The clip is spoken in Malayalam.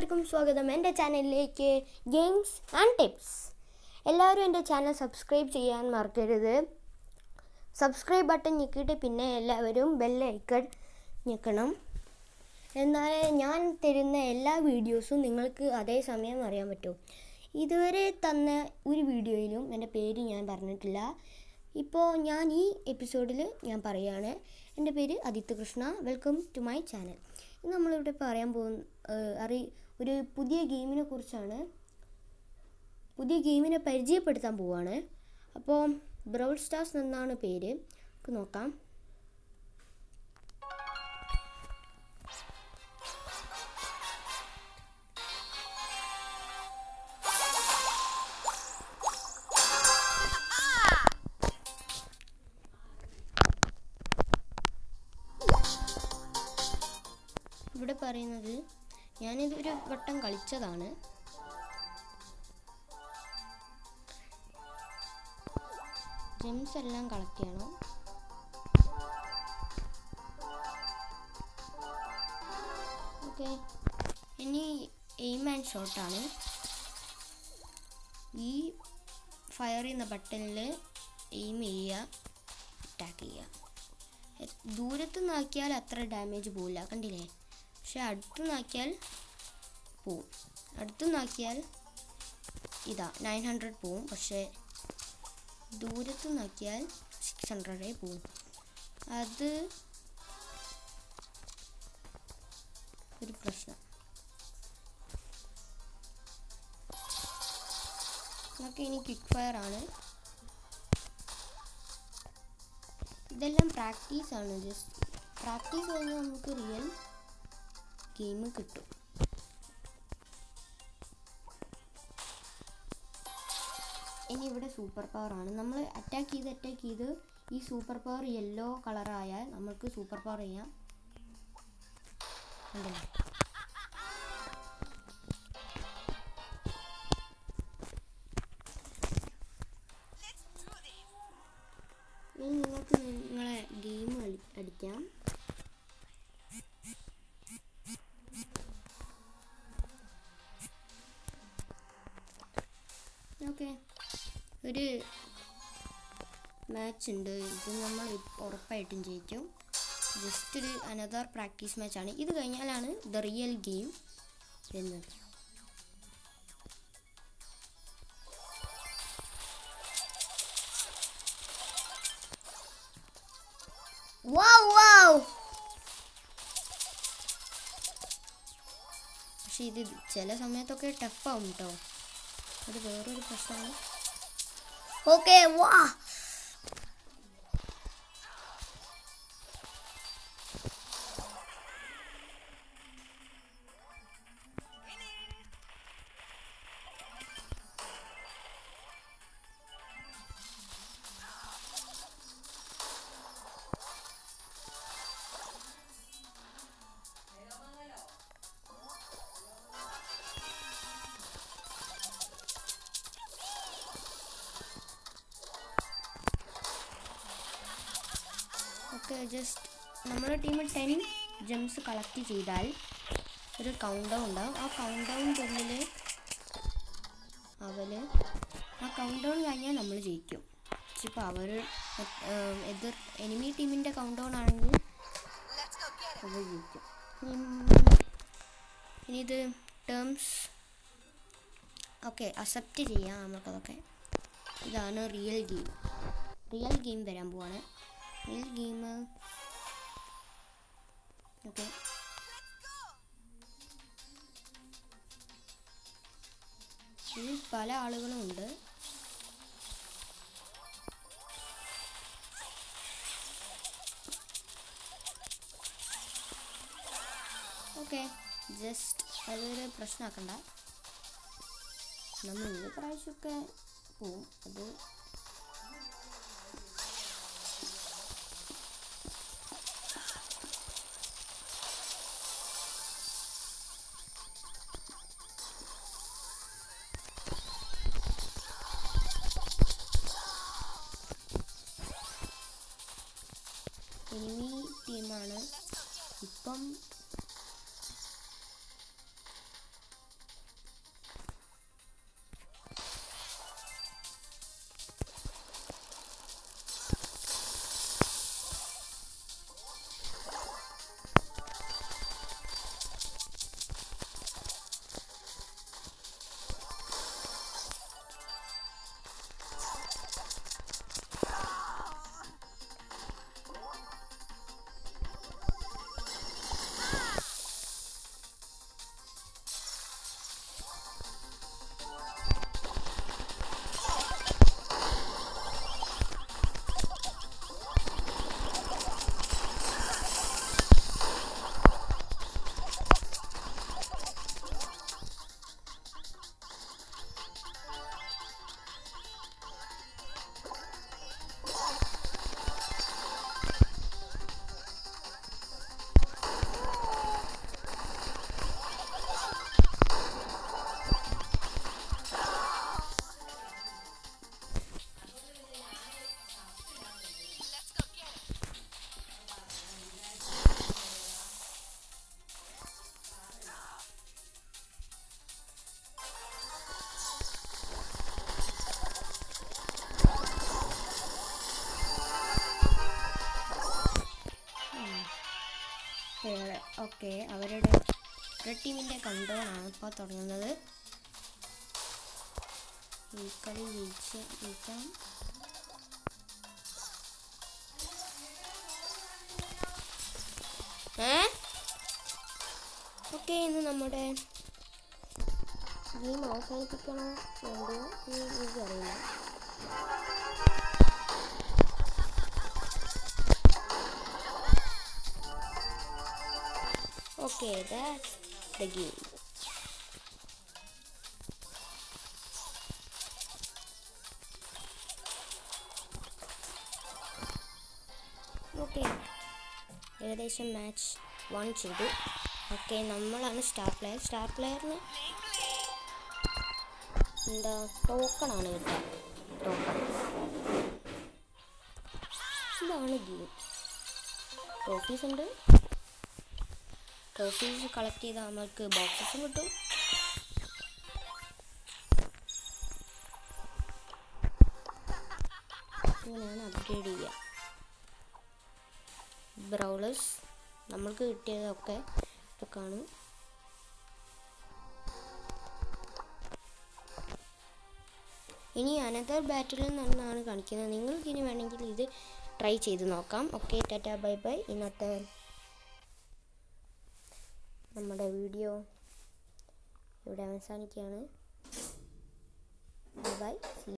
എല്ലാവർക്കും സ്വാഗതം എൻ്റെ ചാനലിലേക്ക് ഗെയിംസ് ആൻഡ് ടിപ്സ് എല്ലാവരും എൻ്റെ ചാനൽ സബ്സ്ക്രൈബ് ചെയ്യാൻ മറക്കരുത് സബ്സ്ക്രൈബ് ബട്ടൺ ഞെക്കിയിട്ട് പിന്നെ എല്ലാവരും ബെല്ലൈക്കൺ ഞെക്കണം എന്നാലേ ഞാൻ തരുന്ന എല്ലാ വീഡിയോസും നിങ്ങൾക്ക് അതേ സമയം അറിയാൻ പറ്റും ഇതുവരെ തന്ന ഒരു വീഡിയോയിലും എൻ്റെ പേര് ഞാൻ പറഞ്ഞിട്ടില്ല ഇപ്പോൾ ഞാൻ ഈ എപ്പിസോഡിൽ ഞാൻ പറയുകയാണ് എൻ്റെ പേര് Aditya Krishna welcome to my channel ഇന്ന് നമ്മളിവിടെ പറയാൻ പോകുന്ന ഏഹ്, അറി ഒരു പുതിയ ഗെയിമിനെ കുറിച്ചാണ് പുതിയ ഗെയിമിനെ പരിചയപ്പെടുത്താൻ പോവാണ് അപ്പോൾ ബ്രൗൾ സ്റ്റാർസ് എന്നാണ് പേര് നമുക്ക് നോക്കാം ഇവിടെ പറയുന്നത് ഞാനിത് ഒരു വട്ടം കളിച്ചതാണ് ജെംസ് എല്ലാം കളക്ട് ചെയ്യണം ഓക്കെ ഇനി എയിം ആൻഡ് ഷോട്ടാണ് ഈ ഫയർ ചെയ്യുന്ന ബട്ടണിൽ എയിം ചെയ്യുക അറ്റാക്ക് ചെയ്യുക എ- ദൂരത്ത് നിന്നാക്കിയാൽ അത്ര ഡാമേജ് പോവില്ല കണ്ടില്ലേ പക്ഷെ അടുത്ത് നിന്നാക്കിയാൽ പോവും അടുത്ത് നിന്നാക്കിയാൽ ഇതാ നയൻ ഹൺഡ്രഡ് പോവും പക്ഷേ ദൂരത്ത് നിന്നാക്കിയാൽ സിക്സ് ഹൺഡ്രഡേ പോവും അത് ഒരു പ്രശ്നം നമുക്ക് ഇനി ക്വിക്ക് ഫയർ ആണ് ഇതെല്ലാം പ്രാക്ടീസ് ആണ് ജസ്റ്റ് പ്രാക്ടീസ് കഴിഞ്ഞാൽ നമുക്ക് റിയൽ ഗെയിം കിട്ടും ഇനി ഇവിടെ സൂപ്പർ പവർ ആണ് നമ്മൾ അറ്റാക്ക് ചെയ്ത് അറ്റാക്ക് ചെയ്ത് ഈ സൂപ്പർ പവർ യെല്ലോ കളറായാൽ നമുക്ക് സൂപ്പർ പവർ ചെയ്യാം കണ്ടില്ലേ? ഇനി നിങ്ങൾക്ക് നിങ്ങളെ ഗെയിം കളി അടിക്കാം ഓക്കെ ഒരു മാച്ച് ഉണ്ട് ഇത് നമ്മൾ ഉറപ്പായിട്ടും ജയിക്കും ജസ്റ്റ് ഒരു അനദർ പ്രാക്ടീസ് മാച്ചാണ് ഇത് കഴിഞ്ഞാലാണ് ദ റിയൽ ഗെയിം വരുന്നത് വാവ് വാവ് പക്ഷെ ഇത് ചില സമയത്തൊക്കെ ടഫാവും കേട്ടോ അത് വേറൊരു പ്രശ്നമാണ് ഓക്കെ വാ ഓക്കെ ജസ്റ്റ് നമ്മുടെ ടീം ടെൻ ജംസ് കളക്ട് ചെയ്താൽ ഒരു കൗണ്ട് ഡൗൺ ഉണ്ടാവും ആ കൗണ്ട് ഡൗണിൻ്റെ ഉള്ളിൽ അവര് ആ കൗണ്ട് ഡൗൺ കഴിഞ്ഞാൽ നമ്മൾ ജയിക്കും പക്ഷെ ഇപ്പോൾ അവർ എതിർ എനിമി ടീമിൻ്റെ കൗണ്ട് ഡൗൺ ആണെങ്കിൽ അവർ ജയിക്കും ഉം, ഇനി ഇത് ടേംസ് ഓക്കെ അക്സെപ്റ്റ് ചെയ്യാം നമുക്കതൊക്കെ ഇതാണ് റിയൽ ഗെയിം റിയൽ ഗെയിം വരാൻ പോവാണ് റിയൽ ഗെയിം ഓക്കെ ഇതിൽ പല ആളുകളും ഉണ്ട് ഓക്കെ ജസ്റ്റ് അതൊരു പ്രശ്നമാക്കണ്ട നമ്മൾ ഈ പ്രാവശ്യമൊക്കെ പോവും അത് എനിമി ടീമാണ് ഇപ്പം ടീമിൻ്റെ കൗണ്ടൗണാണ് ഇപ്പോൾ തുടങ്ങുന്നത് ഈ കളി ജയിച്ച് ജയിക്കണം ഏ ഓക്കെ ഇന്ന് നമ്മുടെ ഗെയിം അവസാനിപ്പിക്കണോ വേണ്ടോ എന്ന് എനിക്കറിയില്ല Okay, that's the game. Okay ഏകദേശം മാച്ച് വൺ ചെയ്തു ഓക്കെ നമ്മളാണ് സ്റ്റാർ പ്ലെയർ സ്റ്റാർ പ്ലെയറിന് എന്താ ടോക്കണാണ് കിട്ടുക ടോക്കൺ ഇതാണ് ഗെയിം ട്രോഫീസ് ഉണ്ട് ട്രോഫീസ് കളക്ട് ചെയ്താൽ നമുക്ക് ബോക്സസും കിട്ടും ഇങ്ങനെയാണ് അപ്ഗ്രേഡ് ചെയ്യുക ബ്രൗളേഴ്സ് നമ്മൾക്ക് കിട്ടിയതൊക്കെ ഇതൊക്കെയാണ് ഇനി അനദർ ബാറ്റിൽ നിന്നാണ് കാണിക്കുന്നത് നിങ്ങൾക്ക് ഇനി വേണമെങ്കിൽ ഇത് ട്രൈ ചെയ്ത് നോക്കാം ഓക്കെ ടാറ്റ ബൈ ബൈ ഇന്നത്തെ നമ്മുടെ വീഡിയോ ഇവിടെ അവസാനിക്കുകയാണ്